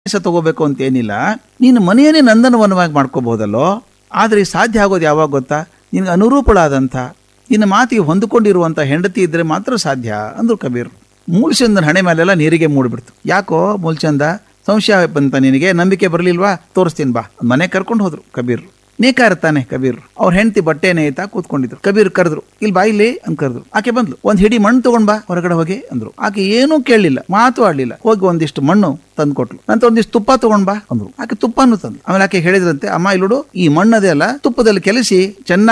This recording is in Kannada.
ಸನ್ಯಾಸ ತಗೋಬೇಕು ಅಂತ ಏನಿಲ್ಲ ನೀನು ಮನೆಯನ್ನೇ ನಂದನವನವಾಗಿ ಮಾಡ್ಕೋಬಹುದಲ್ಲೋ ಆದ್ರೆ ಇದು ಸಾಧ್ಯ ಆಗೋದು ಯಾವಾಗ ಗೊತ್ತಾ ನಿನ್ಗೆ ಅನುರೂಪಳಾದಂಥ ನಿನ್ನ ಮಾತಿಗೆ ಹೊಂದಿಕೊಂಡಿರುವಂಥ ಹೆಂಡತಿ ಇದ್ರೆ ಮಾತ್ರ ಸಾಧ್ಯ ಅಂದ್ರು ಕಬೀರ್ ಮೂಲ್ಚಂದನ ಹಣೆ ಮೇಲೆಲ್ಲ ನೀರಿಗೆ ಮೂಡ್ಬಿಡ್ತು ಯಾಕೋ ಮೂಲ್ಚಂದ ಸಂಶಯ ಬಂತ ನಿನಗೆ ನಂಬಿಕೆ ಬರಲಿಲ್ವಾ ತೋರಿಸ್ತೀನಿ ಬಾ ಮನೆ ಕರ್ಕೊಂಡು ಹೋದ್ರು ಕಬೀರ್ ನೇಕಾರ ತಾನೆ ಕಬೀರ್ ಅವ್ರ ಹೆಂಡತಿ ಬಟ್ಟೆ ನೇಯ್ತಾ ಕೂತ್ಕೊಂಡಿದ್ರು ಕಬೀರ್ ಕರೆದ್ರು ಇಲ್ಲಿ ಬಾ ಇಲ್ಲಿ ಅಂತ ಕರೆದ್ರು ಆಕೆ ಬಂದ್ಲು ಒಂದ್ ಹಿಡಿ ಮಣ್ಣು ತಗೊಂಡ್ ಬಾ ಹೊರಗಡೆ ಹೋಗಿ ಅಂದ್ರು ಆಕೆ ಏನೂ ಕೇಳಲಿಲ್ಲ ಮಾತು ಆಡ್ಲಿಲ್ಲ ಹೋಗಿ ಒಂದಿಷ್ಟು ಮಣ್ಣು ತಂದು ಕೊಟ್ಲು ನಂತರ ಒಂದಿಷ್ಟು ತುಪ್ಪ ತಗೊಂಡ್ ಬಾ ಅಂದ್ರು ಆಕೆ ತುಪ್ಪನೂ ತಂದು ಆಮೇಲೆ ಆಕೆ ಹೇಳಿದ್ರಂತೆ ಅಮ್ಮ ಇಲ್ಲೋಡು ಈ ಮಣ್ಣದೇ ಅಲ್ಲ ತುಪ್ಪದಲ್ಲಿ ಕೆಲಸಿ ಚೆನ್ನಾಗಿ